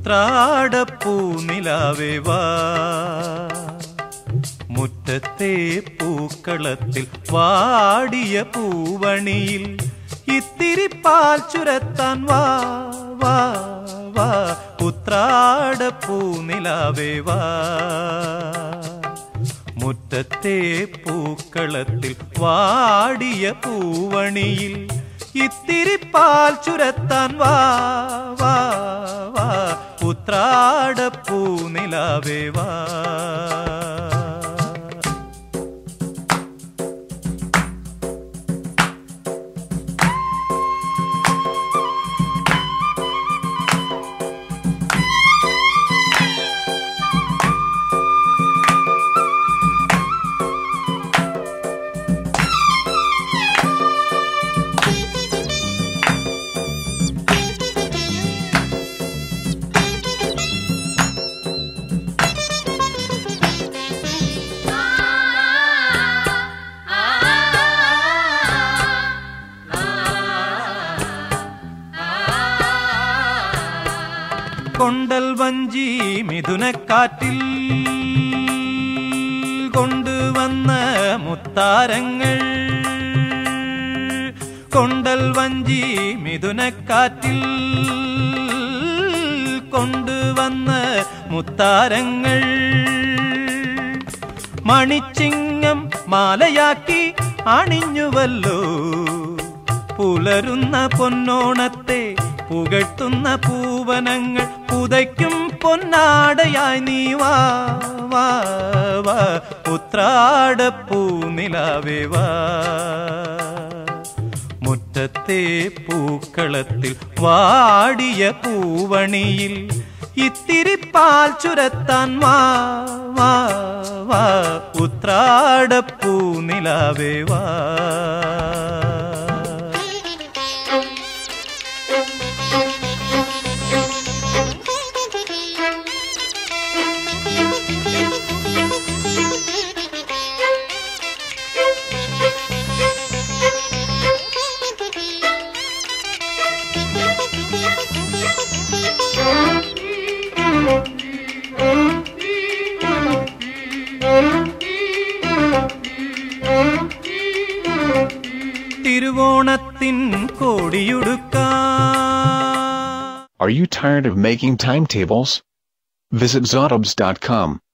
ഉത്രാടപ്പൂ നിലാവേ വാ മുറ്റത്തെ പൂക്കളത്തിൽ വാടിയ പൂവണിയിൽ ഇത്തിരി പാൽ ചുരത്താൻ വാ വാ വാ ഉത്രാടപ്പൂ നിലാവേ വാ മുറ്റത്തെ പൂക്കളത്തിൽ വാടിയ പൂവണിയിൽ ഇത്തിരി പാൽ ചുരത്താൻ വാ വാ വാ ഉത്രാടപ്പൂ നിലാവേ വാ കൊണ്ടൽ വഞ്ചി മിഥുനക്കാറ്റിൽ കൊണ്ടുവന്ന മുത്താരങ്ങൾ കൊണ്ടൽ വഞ്ചി മിഥുനക്കാറ്റിൽ കൊണ്ടുവന്ന മുത്താരങ്ങൾ മണിച്ചിങ്ങം മാലയാക്കി അണിഞ്ഞുവല്ലോ പുലരുന്ന പൊന്നോണത്തെ പുകഴ്ത്തുന്ന പൂവനങ്ങൾ പുതയ്ക്കും പൊന്നാടയായി നീ വാ വാ വാ ഉത്രാടപ്പൂ നിലാവേ വാ മുറ്റത്തെ പൂക്കളത്തിൽ വാടിയ പൂവണിയിൽ ഇത്തിരി പാൽ ചുരത്താൻ വാ വാ വാ ഉത്രാടപ്പൂ നിലാവേ വാ തിരുവോണത്തിൻ കോടിയുടുക്കാൻ Are you tired of making timetables? Visit Zotobs.com.